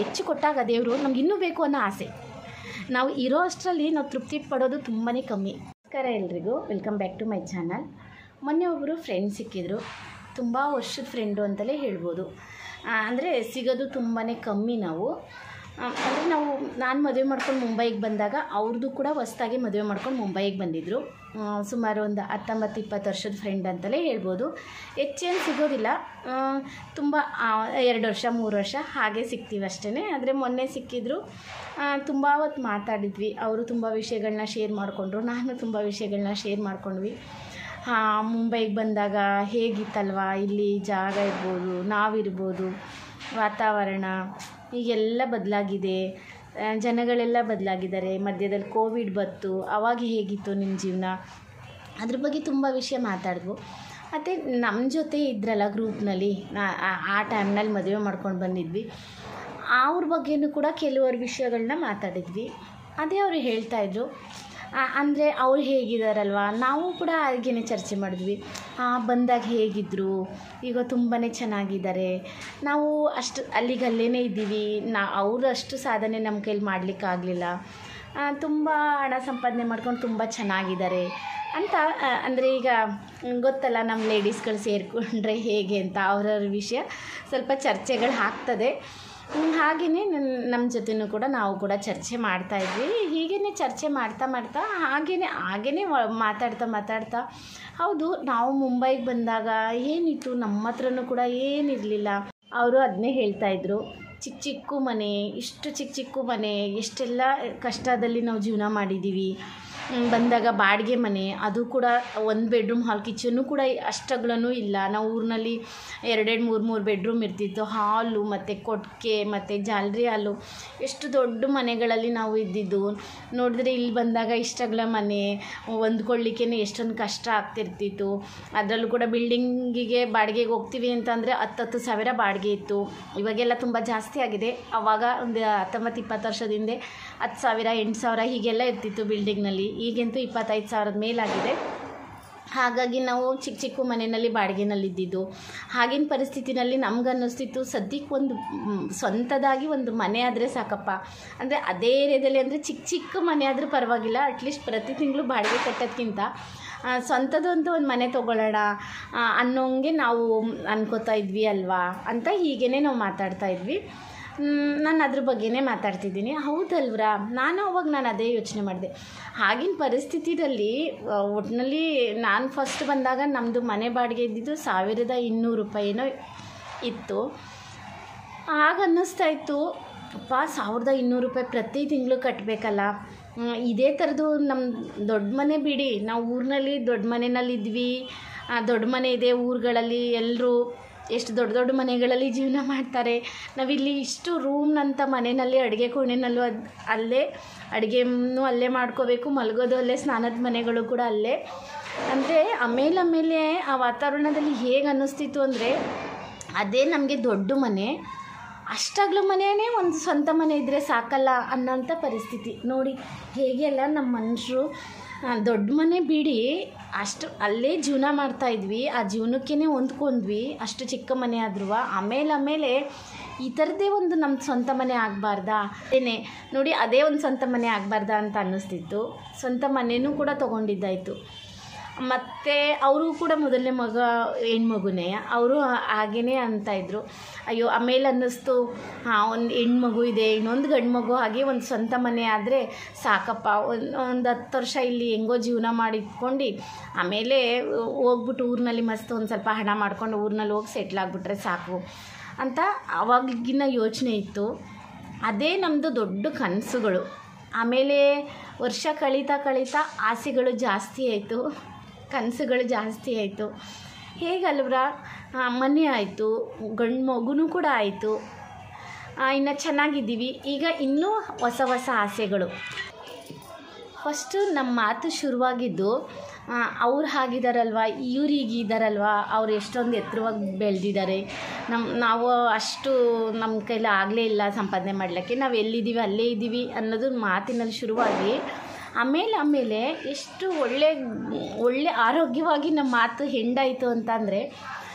ಹೆಚ್ಚು ಕೊಟ್ಟಾಗ ದೇವರು ನಮ್ಗೆ ಇನ್ನೂ ಬೇಕು ಅನ್ನೋ ಆಸೆ ನಾವು ಇರೋ ಅಷ್ಟರಲ್ಲಿ ನಾವು ತೃಪ್ತಿ ಪಡೋದು ತುಂಬಾ ಕಮ್ಮಿ ನಮಸ್ಕಾರ ಎಲ್ರಿಗೂ welcome back to my channel ಮೊನ್ನೆ ಒಬ್ಬರು ಫ್ರೆಂಡ್ ಸಿಕ್ಕಿದ್ರು ತುಂಬ ವರ್ಷದ ಫ್ರೆಂಡು ಅಂತಲೇ ಹೇಳ್ಬೋದು ಅಂದರೆ ಸಿಗೋದು ತುಂಬಾ ಕಮ್ಮಿ ನಾವು ಅಂದರೆ ನಾವು ನಾನು ಮದುವೆ ಮಾಡ್ಕೊಂಡು ಮುಂಬೈಗೆ ಬಂದಾಗ ಅವ್ರದ್ದು ಕೂಡ ಹೊಸ್ದಾಗಿ ಮದುವೆ ಮಾಡ್ಕೊಂಡು ಮುಂಬೈಗೆ ಬಂದಿದ್ದರು ಆ, ಸುಮಾರು ಒಂದು ಹತ್ತೊಂಬತ್ತು ಇಪ್ಪತ್ತು ವರ್ಷದ ಫ್ರೆಂಡ್ ಅಂತಲೇ ಹೇಳ್ಬೋದು ಹೆಚ್ಚೇನು ಸಿಗೋದಿಲ್ಲ ಆ, ತುಂಬ ಆ, ಎರಡು ವರ್ಷ ಮೂರು ವರ್ಷ ಹಾಗೆ ಸಿಗ್ತೀವಿ ಅಷ್ಟೇ ಆದರೆ ಮೊನ್ನೆ ಸಿಕ್ಕಿದ್ರು ತುಂಬ ಹೊತ್ತು ಮಾತಾಡಿದ್ವಿ ಅವರು ತುಂಬ ವಿಷಯಗಳನ್ನ ಶೇರ್ ಮಾಡಿಕೊಂಡ್ರು ನಾನು ತುಂಬ ವಿಷಯಗಳನ್ನ ಶೇರ್ ಮಾಡ್ಕೊಂಡ್ವಿ ಹಾಂ ಮುಂಬೈಗೆ ಬಂದಾಗ ಹೇಗಿತ್ತಲ್ವಾ ಇಲ್ಲಿ ಜಾಗ ಇರ್ಬೋದು ನಾವಿರ್ಬೋದು ವಾತಾವರಣ ಈಗೆಲ್ಲ ಬದಲಾಗಿದೆ ಆ, ಜನಗಳೆಲ್ಲ ಬದಲಾಗಿದ್ದಾರೆ ಮಧ್ಯದಲ್ಲಿ ಕೋವಿಡ್ ಬಂತು ಅವಾಗ ಹೇಗಿತ್ತು ನಿಮ್ಮ ಜೀವನ ಅದ್ರ ಬಗ್ಗೆ ತುಂಬ ವಿಷಯ ಮಾತಾಡಿದ್ವು ಮತ್ತು ನಮ್ಮ ಜೊತೆ ಇದ್ರಲ್ಲ ಗ್ರೂಪ್ನಲ್ಲಿ ನಾ- ಆ- ಆ ಟೈಮ್ನಲ್ಲಿ ಮದುವೆ ಮಾಡ್ಕೊಂಡು ಬಂದಿದ್ವಿ ಅವ್ರ ಬಗ್ಗೆನೂ ಕೂಡ ಕೆಲವರು ವಿಷಯಗಳನ್ನ ಮಾತಾಡಿದ್ವಿ ಅದೇ ಅವರು ಹೇಳ್ತಾಯಿದ್ರು ಅಂದರೆ ಅವ್ರು ಹೇಗಿದ್ದಾರಲ್ವ ನಾವು ಕೂಡ ಹಾಗೇನೆ ಚರ್ಚೆ ಮಾಡಿದ್ವಿ ಆ, ಬಂದಾಗ ಹೇಗಿದ್ದರು ಈಗ ತುಂಬಾ ಚೆನ್ನಾಗಿದ್ದಾರೆ ನಾವು ಅಷ್ಟು ಅಲ್ಲಿಗೆ ಅಲ್ಲೇ ಇದ್ದೀವಿ ನಾ ಅವರು ಅಷ್ಟು ಸಾಧನೆ ನಮ್ಮ ಕೈಲಿ ಮಾಡಲಿಕ್ಕಾಗಲಿಲ್ಲ ತುಂಬ ಹಣ ಸಂಪಾದನೆ ಮಾಡ್ಕೊಂಡು ತುಂಬ ಚೆನ್ನಾಗಿದ್ದಾರೆ ಅಂತ ಅಂದರೆ ಈಗ ಮ್, ಗೊತ್ತಲ್ಲ ನಮ್ಮ ಲೇಡೀಸ್ಗಳು ಸೇರಿಕೊಂಡ್ರೆ ಹೇಗೆ ಅಂತ ಅವ್ರವ್ರ ವಿಷಯ ಸ್ವಲ್ಪ ಚರ್ಚೆಗಳು ಆಗ್ತದೆ ಹಾಗೆಯೇ ನನ್ನ ನಮ್ಮ ಜೊತೆನೂ ಕೂಡ ನಾವು ಕೂಡ ಚರ್ಚೆ ಮಾಡ್ತಾ ಇದ್ವಿ ಹೀಗೇ ಚರ್ಚೆ ಮಾಡ್ತಾ ಮಾಡ್ತಾ ಹಾಗೆಯೇ ಹಾಗೆಯೇ ಮಾತಾಡ್ತಾ ಮಾತಾಡ್ತಾ ಹೌದು ನಾವು ಮುಂಬೈಗೆ ಬಂದಾಗ ಏನಿತ್ತು ನಮ್ಮ ಹತ್ರನೂ ಕೂಡ ಏನಿರಲಿಲ್ಲ ಅವರು ಅದನ್ನೇ ಹೇಳ್ತಾ ಇದ್ರು ಚಿಕ್ಕ ಚಿಕ್ಕ ಮನೆ ಇಷ್ಟು ಚಿಕ್ಕ ಚಿಕ್ಕ ಮನೆ ಎಷ್ಟೆಲ್ಲ ಕಷ್ಟದಲ್ಲಿ ನಾವು ಜೀವನ ಮಾಡಿದ್ದೀವಿ ಹ್ಮ್, ಬಂದಾಗ ಬಾಡಿಗೆ ಮನೆ ಅದು ಕೂಡ ಒಂದು ಬೆಡ್ರೂಮ್ ಹಾಲ್ ಕಿಚನ್ನು ಕೂಡ ಅಷ್ಟಗಳೂ ಇಲ್ಲ ನಾವು ಊರಿನಲ್ಲಿ ಎರಡೆರಡು ಮೂರು ಮೂರು ಬೆಡ್ರೂಮ್ ಇರ್ತಿತ್ತು ಹಾಲು ಮತ್ತು ಕೊಟ್ಟಿಗೆ ಮತ್ತು ಜಾಲರಿ ಹಾಲು ಎಷ್ಟು ದೊಡ್ಡ ಮನೆಗಳಲ್ಲಿ ನಾವು ಇದ್ದಿದ್ದು ನೋಡಿದ್ರೆ ಇಲ್ಲಿ ಬಂದಾಗ ಇಷ್ಟಗಳ ಮನೆ ಹೊಂದ್ಕೊಳ್ಳಿಕ್ಕೆ ಎಷ್ಟೊಂದು ಕಷ್ಟ ಆಗ್ತಿರ್ತಿತ್ತು ಅದರಲ್ಲೂ ಕೂಡ ಬಿಲ್ಡಿಂಗಿಗೆ ಬಾಡಿಗೆಗೆ ಹೋಗ್ತೀವಿ ಅಂತಂದರೆ ಹತ್ತತ್ತು ಸಾವಿರ ಬಾಡಿಗೆ ಇತ್ತು ಇವಾಗೆಲ್ಲ ತುಂಬ ಜಾಸ್ತಿ ಆಗಿದೆ ಆವಾಗ ಒಂದು ಹತ್ತೊಂಬತ್ತು ಇಪ್ಪತ್ತು ವರ್ಷದ ಹಿಂದೆ ಹತ್ತು ಸಾವಿರ ಎಂಟು ಸಾವಿರ ಹೀಗೆಲ್ಲ ಇರ್ತಿತ್ತು ಬಿಲ್ಡಿಂಗ್ನಲ್ಲಿ ಈಗಂತೂ ಇಪ್ಪತ್ತೈದು ಸಾವಿರದ ಮೇಲಾಗಿದೆ ಹಾಗಾಗಿ ನಾವು ಚಿಕ್ಕ ಚಿಕ್ಕ ಮನೆಯಲ್ಲಿ ಬಾಡಿಗೆನಲ್ಲಿ ಇದ್ದಿದ್ದು ಆಗಿನ ಪರಿಸ್ಥಿತಿನಲ್ಲಿ ನಮ್ಗೆ ಅನ್ನಿಸ್ತಿತ್ತು ಸದ್ಯಕ್ಕೆ ಒಂದು ಮ್, ಸ್ವಂತದಾಗಿ ಒಂದು ಮನೆ ಆದರೆ ಸಾಕಪ್ಪ ಅಂದರೆ ಅದೇ ಏರಿಯಾದಲ್ಲಿ ಅಂದರೆ ಚಿಕ್ಕ ಚಿಕ್ಕ ಮನೆ ಆದರೂ ಪರವಾಗಿಲ್ಲ ಅಟ್ಲೀಸ್ಟ್ ಪ್ರತಿ ತಿಂಗಳು ಬಾಡಿಗೆ ಕಟ್ಟೋದ್ಕಿಂತ ಆ, ಸ್ವಂತದ್ದು ಅಂತ ಒಂದು ಮನೆ ತೊಗೊಳ್ಳೋಣ ಆ, ಅನ್ನೋಂಗೆ ನಾವು ಅನ್ಕೋತಾ ಇದ್ವಿ ಅಲ್ವಾ ಅಂತ ಹೀಗೇ ನಾವು ಮಾತಾಡ್ತಾ ಇದ್ವಿ ಮ್, ನಾನು ಅದ್ರ ಬಗ್ಗೆನೇ ಮಾತಾಡ್ತಿದ್ದೀನಿ ಹೌದಲ್ವ್ರಾ ನಾನು ಅವಾಗ ನಾನು ಅದೇ ಯೋಚನೆ ಮಾಡಿದೆ ಆಗಿನ ಪರಿಸ್ಥಿತಿಯಲ್ಲಿ ಆ, ಒಟ್ಟಿನಲ್ಲಿ ನಾನು ಫಸ್ಟ್ ಬಂದಾಗ ನಮ್ಮದು ಮನೆ ಬಾಡಿಗೆ ಇದ್ದಿದ್ದು ಸಾವಿರದ ಇನ್ನೂರು ರೂಪಾಯಿನೋ ಇತ್ತು ಆಗ ಅನ್ನಿಸ್ತಾ ಇತ್ತು ಅಪ್ಪ ಸಾವಿರದ ಇನ್ನೂರು ರೂಪಾಯಿ ಪ್ರತಿ ತಿಂಗಳು ಕಟ್ಟಬೇಕಲ್ಲ ಹ್ಮ್, ಇದೇ ಥರದ್ದು ನಮ್ಮ ದೊಡ್ಡ ಮನೆ ಬಿಡಿ ನಾವು ಊರಿನಲ್ಲಿ ದೊಡ್ಡ ಮನೆಯಲ್ಲಿ ಇದ್ವಿ ಆ, ದೊಡ್ಡ ಮನೆ ಇದೆ ಊರುಗಳಲ್ಲಿ ಎಲ್ಲರೂ ಎಷ್ಟು ದೊಡ್ಡ ದೊಡ್ಡ ಮನೆಗಳಲ್ಲಿ ಜೀವನ ಮಾಡ್ತಾರೆ ನಾವಿಲ್ಲಿ ಇಷ್ಟು ರೂಮ್ನಂಥ ಮನೆಯಲ್ಲಿ ಅಡುಗೆ ಕೋಣೆನಲ್ಲೂ ಅದು ಅಲ್ಲೇ ಅಡುಗೆನೂ ಅಲ್ಲೇ ಮಾಡ್ಕೋಬೇಕು ಮಲಗೋದು ಅಲ್ಲೇ ಸ್ನಾನದ ಮನೆಗಳು ಕೂಡ ಅಲ್ಲೇ ಅಂದರೆ ಆಮೇಲೆ ಆಮೇಲೆ ಆ ವಾತಾವರಣದಲ್ಲಿ ಹೇಗೆ ಅನ್ನಿಸ್ತಿತ್ತು ಅಂದರೆ ಅದೇ ನಮಗೆ ದೊಡ್ಡ ಮನೆ ಅಷ್ಟಾಗ್ಲೂ ಮನೆಯೇ ಒಂದು ಸ್ವಂತ ಮನೆ ಇದ್ದರೆ ಸಾಕಲ್ಲ ಅನ್ನೋಂಥ ಪರಿಸ್ಥಿತಿ ನೋಡಿ ಹೇಗೆ ಎಲ್ಲ ನಮ್ಮ ಮನುಷ್ಯರು ದೊಡ್ಡ ಮನೆ ಬಿಡಿ ಅಷ್ಟು ಅಲ್ಲೇ ಜೀವನ ಮಾಡ್ತಾ ಇದ್ವಿ ಆ ಜೀವನಕ್ಕೇ ಹೊಂದ್ಕೊಂಡ್ವಿ ಅಷ್ಟು ಚಿಕ್ಕ ಮನೆ ಆದ್ರೂ ಆಮೇಲೆ ಆಮೇಲೆ ಈ ಥರದ್ದೇ ಒಂದು ನಮ್ಮ ಸ್ವಂತ ಮನೆ ಆಗಬಾರ್ದಾ ಅದೇನೆ ನೋಡಿ ಅದೇ ಒಂದು ಸ್ವಂತ ಮನೆ ಆಗಬಾರ್ದಾ ಅಂತ ಅನ್ನಿಸ್ತಿತ್ತು ಸ್ವಂತ ಮನೆಯೂ ಕೂಡ ತೊಗೊಂಡಿದ್ದಾಯಿತು ಮತ್ತು ಅವರು ಕೂಡ ಮೊದಲನೇ ಮಗ ಹೆಣ್ಮಗುನೇ ಅವರು ಹಾಗೇ ಅಂತ ಇದ್ರು ಅಯ್ಯೋ ಆಮೇಲೆ ಅನ್ನಿಸ್ತು ಹಾಂ ಒಂದು ಹೆಣ್ಮಗು ಇದೆ ಇನ್ನೊಂದು ಗಂಡು ಮಗು ಹಾಗೆ ಒಂದು ಸ್ವಂತ ಮನೆ ಆದರೆ ಸಾಕಪ್ಪ ಒಂದು ಒಂದು ಹತ್ತು ವರ್ಷ ಇಲ್ಲಿ ಹೆಂಗೋ ಜೀವನ ಮಾಡಿಟ್ಕೊಂಡು ಆಮೇಲೆ ಹೋಗ್ಬಿಟ್ಟು ಊರಿನಲ್ಲಿ ಮಸ್ತ್ ಒಂದು ಸ್ವಲ್ಪ ಹಣ ಮಾಡ್ಕೊಂಡು ಊರಿನಲ್ಲಿ ಹೋಗಿ ಸೆಟ್ಲ್ ಆಗಿಬಿಟ್ರೆ ಸಾಕು ಅಂತ ಅವಾಗಿನ ಯೋಚನೆ ಇತ್ತು ಅದೇ ನಮ್ಮದು ದೊಡ್ಡ ಕನಸುಗಳು ಆಮೇಲೆ ವರ್ಷ ಕಳೀತಾ ಕಳೀತಾ ಆಸೆಗಳು ಜಾಸ್ತಿ ಆಯಿತು ಕನಸುಗಳು ಜಾಸ್ತಿ ಆಯಿತು ಹೇಗಲ್ವ್ರ ಆ, ಮನೆ ಆಯಿತು ಗಂಡು ಮಗುನೂ ಕೂಡ ಆಯಿತು ಇನ್ನು ಚೆನ್ನಾಗಿದ್ದೀವಿ ಈಗ ಇನ್ನೂ ಹೊಸ ಹೊಸ ಆಸೆಗಳು ಫಸ್ಟು ನಮ್ಮ ಮಾತು ಶುರುವಾಗಿದ್ದು ಅವ್ರು ಹಾಗಿದಾರಲ್ವ ಇವ್ರು ಹೀಗಿದ್ದಾರಲ್ವ ಅವ್ರು ಎಷ್ಟೊಂದು ಎತ್ತರವಾಗಿ ಬೆಳೆದಿದ್ದಾರೆ ನಮ್ಮ ನಾವು ಅಷ್ಟು ನಮ್ಮ ಕೈಲಿ ಆಗಲೇ ಇಲ್ಲ ಸಂಪಾದನೆ ಮಾಡಲಿಕ್ಕೆ ನಾವು ಎಲ್ಲಿದ್ದೀವಿ ಅಲ್ಲೇ ಇದ್ದೀವಿ ಅನ್ನೋದು ಮಾತಿನಲ್ಲಿ ಶುರುವಾಗಿ ಆಮೇಲೆ ಆಮೇಲೆ ಎಷ್ಟು ಒಳ್ಳೆ ಒಳ್ಳೆ ಆರೋಗ್ಯವಾಗಿ ನಮ್ಮ ಮಾತು ಹೆಂಡಾಯಿತು ಅಂತಂದರೆ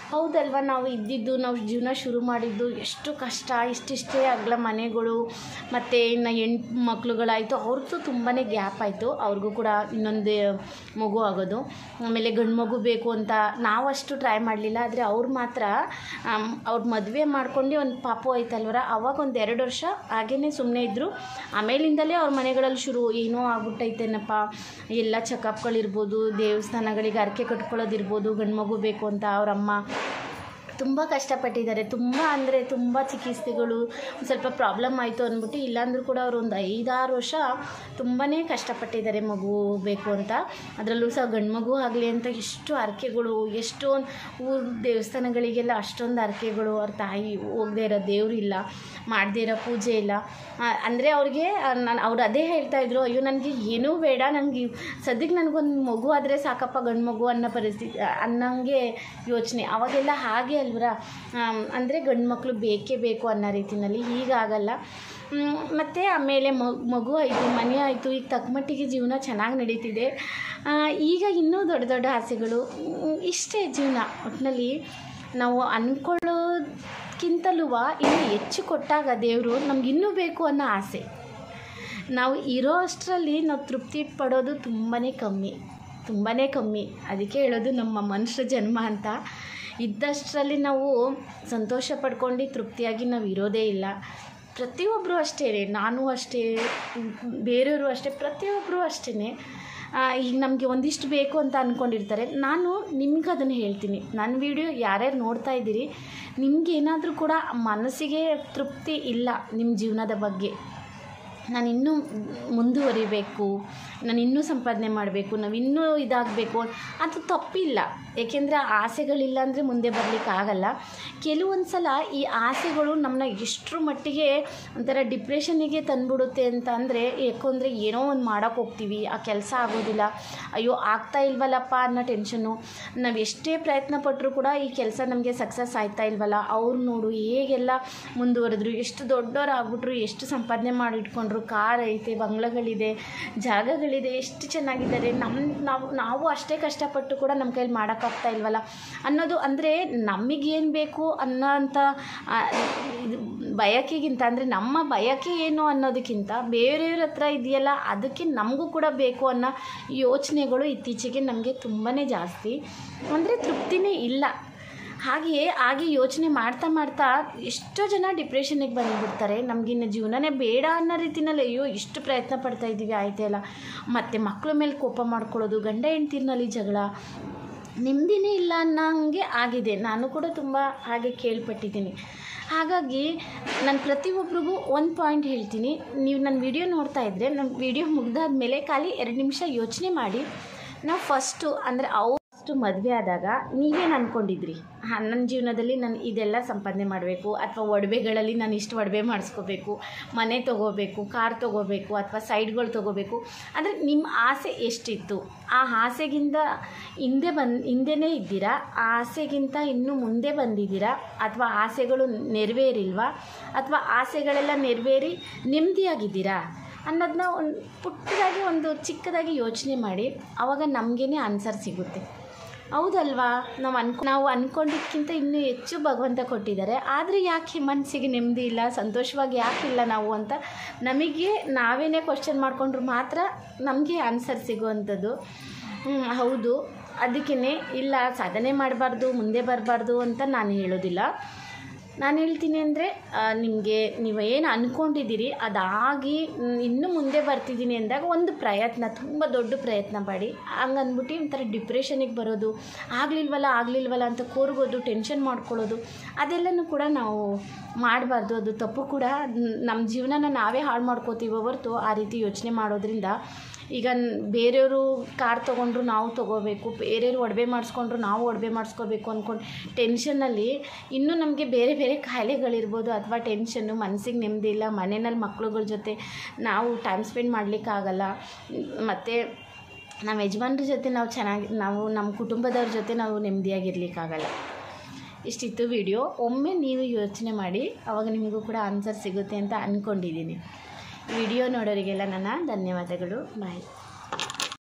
ಹೌದಲ್ವಾ ನಾವು ಇದ್ದಿದ್ದು ನಾವು ಜೀವನ ಶುರು ಮಾಡಿದ್ದು ಎಷ್ಟು ಕಷ್ಟ ಇಷ್ಟಿಷ್ಟೇ ಅಗಲ ಮನೆಗಳು ಮತ್ತು ಇನ್ನು ಹೆಣ್ಣು ಮಕ್ಳುಗಳಾಯಿತು ಅವ್ರದ್ದು ತುಂಬಾ ಗ್ಯಾಪ್ ಆಯಿತು ಅವ್ರಿಗೂ ಕೂಡ ಇನ್ನೊಂದು ಮಗು ಆಗೋದು ಆಮೇಲೆ ಗಂಡು ಮಗು ಬೇಕು ಅಂತ ನಾವಷ್ಟು ಟ್ರೈ ಮಾಡಲಿಲ್ಲ ಆದರೆ ಅವ್ರು ಮಾತ್ರ ಅವ್ರ ಮದುವೆ ಮಾಡ್ಕೊಂಡು ಒಂದು ಪಾಪು ಆಯ್ತಲ್ವರ ಅವಾಗ ಒಂದು ಎರಡು ವರ್ಷ ಹಾಗೇ ಸುಮ್ಮನೆ ಇದ್ದರು ಆಮೇಲಿಂದಲೇ ಅವ್ರ ಮನೆಗಳಲ್ಲಿ ಶುರು ಏನೋ ಆಗ್ಬಿಟ್ಟೈತೇನಪ್ಪ ಎಲ್ಲ ಚೆಕಪ್ಗಳಿರ್ಬೋದು ದೇವಸ್ಥಾನಗಳಿಗೆ ಹರಕೆ ಕಟ್ಕೊಳ್ಳೋದಿರ್ಬೋದು ಗಂಡು ಮಗು ಬೇಕು ಅಂತ ಅವ್ರ ಅಮ್ಮ ತುಂಬ ಕಷ್ಟಪಟ್ಟಿದ್ದಾರೆ ತುಂಬ ಅಂದರೆ ತುಂಬ ಚಿಕಿತ್ಸೆಗಳು ಒಂದು ಸ್ವಲ್ಪ ಪ್ರಾಬ್ಲಮ್ ಆಯಿತು ಅಂದ್ಬಿಟ್ಟು ಇಲ್ಲಾಂದ್ರೂ ಕೂಡ ಅವರು ಒಂದು ಐದಾರು ವರ್ಷ ತುಂಬಾ ಕಷ್ಟಪಟ್ಟಿದ್ದಾರೆ ಮಗು ಬೇಕು ಅಂತ ಅದರಲ್ಲೂ ಸಹ ಗಂಡು ಮಗು ಆಗಲಿ ಅಂತ ಎಷ್ಟು ಹರಕೆಗಳು ಎಷ್ಟೊಂದು ಊರ ದೇವಸ್ಥಾನಗಳಿಗೆಲ್ಲ ಅಷ್ಟೊಂದು ಹರಕೆಗಳು ಅವ್ರ ತಾಯಿ ಹೋಗದೇ ಇರೋ ದೇವರಿಲ್ಲ ಮಾಡದೇ ಇರೋ ಪೂಜೆ ಇಲ್ಲ ಅಂದರೆ ಅವ್ರಿಗೆ ನಾನು ಅವ್ರು ಅದೇ ಹೇಳ್ತಾ ಇದ್ರು ಅಯ್ಯೋ ನನಗೆ ಏನೂ ಬೇಡ ನನಗೆ ಸದ್ಯಕ್ಕೆ ನನಗೊಂದು ಮಗು ಆದರೆ ಸಾಕಪ್ಪ ಗಂಡು ಮಗು ಅನ್ನೋ ಪರಿಸ್ಥಿತಿ ಅನ್ನಂಗೆ ಯೋಚನೆ ಅವಾಗೆಲ್ಲ ಹಾಗೆ ಅಲ್ವರ ಅಂದರೆ ಗಂಡು ಮಕ್ಕಳು ಬೇಕೇ ಬೇಕು ಅನ್ನೋ ರೀತಿಯಲ್ಲಿ ಈಗ ಆಗಲ್ಲ ಮತ್ತು ಆಮೇಲೆ ಮಗು ಆಯಿತು ಮನೆ ಆಯಿತು ಈಗ ತಕ್ಕ ಮಟ್ಟಿಗೆ ಜೀವನ ಚೆನ್ನಾಗಿ ನಡೀತಿದೆ ಆ, ಈಗ ಇನ್ನೂ ದೊಡ್ಡ ದೊಡ್ಡ ಆಸೆಗಳು ಮ್, ಇಷ್ಟೇ ಜೀವನ ಒಟ್ಟಿನಲ್ಲಿ ನಾವು ಅಂದ್ಕೊಳ್ಳೋದ್ಕಿಂತಲೂ ಇನ್ನೂ ಹೆಚ್ಚು ಕೊಟ್ಟಾಗ ದೇವರು ನಮ್ಗೆ ಇನ್ನೂ ಬೇಕು ಅನ್ನೋ ಆಸೆ ನಾವು ಇರೋ ಅಷ್ಟರಲ್ಲಿ ನಾವು ತೃಪ್ತಿ ಪಡೋದು ತುಂಬಾ ಕಮ್ಮಿ ತುಂಬಾ ಕಮ್ಮಿ ಅದಕ್ಕೆ ಹೇಳೋದು ನಮ್ಮ ಮನುಷ್ಯ ಜನ್ಮ ಅಂತ ಇದ್ದಷ್ಟರಲ್ಲಿ ನಾವು ಸಂತೋಷ ಪಡ್ಕೊಂಡು ತೃಪ್ತಿಯಾಗಿ ನಾವು ಇರೋದೇ ಇಲ್ಲ ಪ್ರತಿಯೊಬ್ಬರು ಅಷ್ಟೇ ನಾನು ಅಷ್ಟೇ ಬೇರೆಯವರು ಅಷ್ಟೇ ಪ್ರತಿಯೊಬ್ಬರು ಅಷ್ಟೇ ಈಗ ನಮಗೆ ಒಂದಿಷ್ಟು ಬೇಕು ಅಂತ ಅಂದ್ಕೊಂಡಿರ್ತಾರೆ ನಾನು ನಿಮ್ಗೆ ಅದನ್ನು ಹೇಳ್ತೀನಿ ನನ್ನ ವಿಡಿಯೋ ಯಾರ್ಯಾರು ನೋಡ್ತಾ ಇದ್ದೀರಿ ನಿಮ್ಗೆ ಏನಾದರೂ ಕೂಡ ಮನಸ್ಸಿಗೆ ತೃಪ್ತಿ ಇಲ್ಲ ನಿಮ್ಮ ಜೀವನದ ಬಗ್ಗೆ ನಾನು ಇನ್ನೂ ಮುಂದುವರಿಬೇಕು ನಾನು ಇನ್ನೂ ಸಂಪಾದನೆ ಮಾಡಬೇಕು ನಾವು ಇನ್ನೂ ಇದಾಗಬೇಕು ಅದು ತಪ್ಪಿಲ್ಲ ಏಕೆಂದರೆ ಆಸೆಗಳಿಲ್ಲ ಅಂದರೆ ಮುಂದೆ ಬರಲಿಕ್ಕೆ ಆಗಲ್ಲ ಕೆಲವೊಂದು ಸಲ ಈ ಆಸೆಗಳು ನಮ್ಮನ್ನ ಎಷ್ಟರ ಮಟ್ಟಿಗೆ ಒಂಥರ ಡಿಪ್ರೆಷನ್ನಿಗೆ ತಂದ್ಬಿಡುತ್ತೆ ಅಂತ ಅಂದರೆ ಯಾಕಂದರೆ ಏನೋ ಒಂದು ಮಾಡೋಕ್ಕೆ ಹೋಗ್ತೀವಿ ಆ ಕೆಲಸ ಆಗೋದಿಲ್ಲ ಅಯ್ಯೋ ಆಗ್ತಾ ಇಲ್ವಲ್ಲಪ್ಪ ಅನ್ನೋ ಟೆನ್ಷನ್ನು ನಾವು ಎಷ್ಟೇ ಪ್ರಯತ್ನ ಪಟ್ಟರೂ ಕೂಡ ಈ ಕೆಲಸ ನಮಗೆ ಸಕ್ಸಸ್ ಆಯ್ತಾ ಇಲ್ವಲ್ಲ ಅವ್ರು ನೋಡು ಹೇಗೆಲ್ಲ ಮುಂದುವರೆದ್ರು ಎಷ್ಟು ದೊಡ್ಡವ್ರು ಆಗ್ಬಿಟ್ರು ಎಷ್ಟು ಸಂಪಾದನೆ ಮಾಡಿಟ್ಕೊಂಡ್ರು ಕಾರ್ ಐತೆ ಬಂಗ್ಲೆಗಳಿದೆ ಜಾಗಗಳಿದೆ ಎಷ್ಟು ಚೆನ್ನಾಗಿದ್ದಾರೆ ನಮ್ಮ ನಾವು ನಾವು ಅಷ್ಟೇ ಕಷ್ಟಪಟ್ಟು ಕೂಡ ನಮ್ಮ ಕೈಲಿ ಮಾಡೋಕ್ಕಾಗ್ತಾ ಇಲ್ವಲ್ಲ ಅನ್ನೋದು ಅಂದರೆ ನಮಗೇನು ಬೇಕು ಅನ್ನೋಂಥ ಆ, ಇದು ಬಯಕೆಗಿಂತ ಅಂದರೆ ನಮ್ಮ ಬಯಕೆ ಏನು ಅನ್ನೋದಕ್ಕಿಂತ ಬೇರೆಯವ್ರ ಹತ್ರ ಇದೆಯಲ್ಲ ಅದಕ್ಕೆ ನಮಗೂ ಕೂಡ ಬೇಕು ಅನ್ನೋ ಯೋಚನೆಗಳು ಇತ್ತೀಚೆಗೆ ನಮಗೆ ತುಂಬಾ ಜಾಸ್ತಿ ಅಂದರೆ ತೃಪ್ತಿನೇ ಇಲ್ಲ ಹಾಗೆಯೇ ಹಾಗೆ ಯೋಚನೆ ಮಾಡ್ತಾ ಮಾಡ್ತಾ ಎಷ್ಟೋ ಜನ ಡಿಪ್ರೆಷನ್ನಿಗೆ ಬಂದುಬಿಡ್ತಾರೆ ನಮಗಿನ್ನು ಜೀವನನೇ ಬೇಡ ಅನ್ನೋ ರೀತಿನಲ್ಲಿ ಅಯ್ಯೋ ಇಷ್ಟು ಪ್ರಯತ್ನ ಪಡ್ತಾ ಇದ್ದೀವಿ ಆಯ್ತೇ ಅಲ್ಲ ಮತ್ತು ಮಕ್ಕಳ ಮೇಲೆ ಕೋಪ ಮಾಡ್ಕೊಳ್ಳೋದು ಗಂಡ ಹೆಂಡ್ತಿರ್ನಲ್ಲಿ ಜಗಳ ನೆಮ್ಮದಿನೇ ಇಲ್ಲ ಅನ್ನೋಂಗೆ ಆಗಿದೆ ನಾನು ಕೂಡ ತುಂಬ ಹಾಗೆ ಕೇಳ್ಪಟ್ಟಿದ್ದೀನಿ ಹಾಗಾಗಿ ನಾನು ಪ್ರತಿಯೊಬ್ಬರಿಗೂ ಒಂದು ಪಾಯಿಂಟ್ ಹೇಳ್ತೀನಿ ನೀವು ನನ್ನ ವಿಡಿಯೋ ನೋಡ್ತಾ ಇದ್ದರೆ ನನ್ನ ವಿಡಿಯೋ ಮುಗ್ದಾದ್ಮೇಲೆ ಖಾಲಿ ಎರಡು ನಿಮಿಷ ಯೋಚನೆ ಮಾಡಿ ನಾವು ಫಸ್ಟು ಅಂದರೆ ಅವ್ರು ಫಸ್ಟು ಮದುವೆ ಆದಾಗ ನೀವೇನು ಅಂದ್ಕೊಂಡಿದ್ರಿ ಹಾಂ ನನ್ನ ಜೀವನದಲ್ಲಿ ನಾನು ಇದೆಲ್ಲ ಸಂಪಾದನೆ ಮಾಡಬೇಕು ಅಥವಾ ಒಡವೆಗಳಲ್ಲಿ ನಾನು ಇಷ್ಟು ಒಡವೆ ಮಾಡಿಸ್ಕೋಬೇಕು ಮನೆ ತೊಗೋಬೇಕು ಕಾರ್ ತೊಗೋಬೇಕು ಅಥವಾ ಸೈಡ್ಗಳು ತೊಗೋಬೇಕು ಅಂದರೆ ನಿಮ್ಮ ಆಸೆ ಎಷ್ಟಿತ್ತು ಆ ಆಸೆಗಿಂತ ಹಿಂದೆ ಬಂದು ಹಿಂದೆನೇ ಇದ್ದೀರಾ ಆ ಆಸೆಗಿಂತ ಇನ್ನೂ ಮುಂದೆ ಬಂದಿದ್ದೀರಾ ಅಥವಾ ಆಸೆಗಳು ನೆರವೇರಿಲ್ವಾ ಅಥವಾ ಆಸೆಗಳೆಲ್ಲ ನೆರವೇರಿ ನೆಮ್ಮದಿಯಾಗಿದ್ದೀರಾ ಅನ್ನೋದನ್ನ ಒಂದು ಪುಟ್ಟದಾಗಿ ಒಂದು ಚಿಕ್ಕದಾಗಿ ಯೋಚನೆ ಮಾಡಿ ಆವಾಗ ನಮಗೇ ಆನ್ಸರ್ ಸಿಗುತ್ತೆ ಹೌದಲ್ವಾ ನಾವು ಅನ್ಕೊ ನಾವು ಅಂದ್ಕೊಂಡಿದ್ದಕ್ಕಿಂತ ಇನ್ನೂ ಹೆಚ್ಚು ಭಗವಂತ ಕೊಟ್ಟಿದ್ದಾರೆ ಆದರೆ ಯಾಕೆ ಮನಸ್ಸಿಗೆ ನೆಮ್ಮದಿ ಇಲ್ಲ ಸಂತೋಷವಾಗಿ ಯಾಕಿಲ್ಲ ನಾವು ಅಂತ ನಮಗೆ ನಾವೇನೇ ಕ್ವಶನ್ ಮಾಡಿಕೊಂಡ್ರು ಮಾತ್ರ ನಮಗೆ ಆನ್ಸರ್ ಸಿಗುವಂಥದ್ದು ಹ್ಮ್, ಹೌದು ಅದಕ್ಕೇ ಇಲ್ಲ ಸಾಧನೆ ಮಾಡಬಾರ್ದು ಮುಂದೆ ಬರಬಾರ್ದು ಅಂತ ನಾನು ಹೇಳೋದಿಲ್ಲ ನಾನು ಹೇಳ್ತೀನಿ ಅಂದರೆ ನಿಮಗೆ ನೀವು ಏನು ಅಂದ್ಕೊಂಡಿದ್ದೀರಿ ಅದಾಗಿ ಮ್, ಇನ್ನೂ ಮುಂದೆ ಬರ್ತಿದ್ದೀನಿ ಅಂದಾಗ ಒಂದು ಪ್ರಯತ್ನ ತುಂಬ ದೊಡ್ಡ ಪ್ರಯತ್ನ ಮಾಡಿ ಹಂಗಂದ್ಬಿಟ್ಟು ಒಂಥರ ಡಿಪ್ರೆಷನಿಗೆ ಬರೋದು ಆಗಲಿಲ್ವಲ್ಲ ಆಗಲಿಲ್ವಲ್ಲ ಅಂತ ಕೋರ್ಗೋದು ಟೆನ್ಷನ್ ಮಾಡ್ಕೊಳ್ಳೋದು ಅದೆಲ್ಲನೂ ಕೂಡ ನಾವು ಮಾಡಬಾರ್ದು ಅದು ತಪ್ಪು ಕೂಡ ನ್- ನಮ್ಮ ಜೀವನನ ನಾವೇ ಹಾಳು ಮಾಡ್ಕೋತೀವೋ ಹೊರತು ಆ ರೀತಿ ಯೋಚನೆ ಮಾಡೋದ್ರಿಂದ ಈಗ ನ್- ಬೇರೆಯವರು ಕಾರ್ ತೊಗೊಂಡ್ರು ನಾವು ತೊಗೋಬೇಕು ಬೇರೆಯವರು ಒಡವೆ ಮಾಡಿಸ್ಕೊಂಡ್ರು ನಾವು ಒಡವೆ ಮಾಡಿಸ್ಕೋಬೇಕು ಅಂದ್ಕೊಂಡು ಟೆನ್ಷನ್ನಲ್ಲಿ ಇನ್ನೂ ನಮಗೆ ಬೇರೆ ಬೇರೆ ಕಾಯಿಲೆಗಳಿರ್ಬೋದು ಅಥವಾ ಟೆನ್ಷನ್ನು ಮನಸ್ಸಿಗೆ ನೆಮ್ಮದಿ ಇಲ್ಲ ಮನೆಯಲ್ಲಿ ಮಕ್ಳುಗಳ ಜೊತೆ ನಾವು ಟೈಮ್ ಸ್ಪೆಂಡ್ ಮಾಡಲಿಕ್ಕಾಗಲ್ಲ ಮತ್ತು ನಮ್ಮ ಯಜಮಾನ್ರ ಜೊತೆ ನಾವು ಚೆನ್ನಾಗಿ ನಾವು ನಮ್ಮ ಕುಟುಂಬದವ್ರ ಜೊತೆ ನಾವು ನೆಮ್ಮದಿಯಾಗಿರ್ಲಿಕ್ಕಾಗಲ್ಲ ಇಷ್ಟಿತ್ತು ವಿಡಿಯೋ ಒಮ್ಮೆ ನೀವು ಯೋಚನೆ ಮಾಡಿ ಆವಾಗ ನಿಮಗೂ ಕೂಡ ಆನ್ಸರ್ ಸಿಗುತ್ತೆ ಅಂತ ಅಂದ್ಕೊಂಡಿದ್ದೀನಿ ವಿಡಿಯೋ ನೋಡೋರಿಗೆಲ್ಲ ನನ್ನ ಧನ್ಯವಾದಗಳು ಬಾಯ್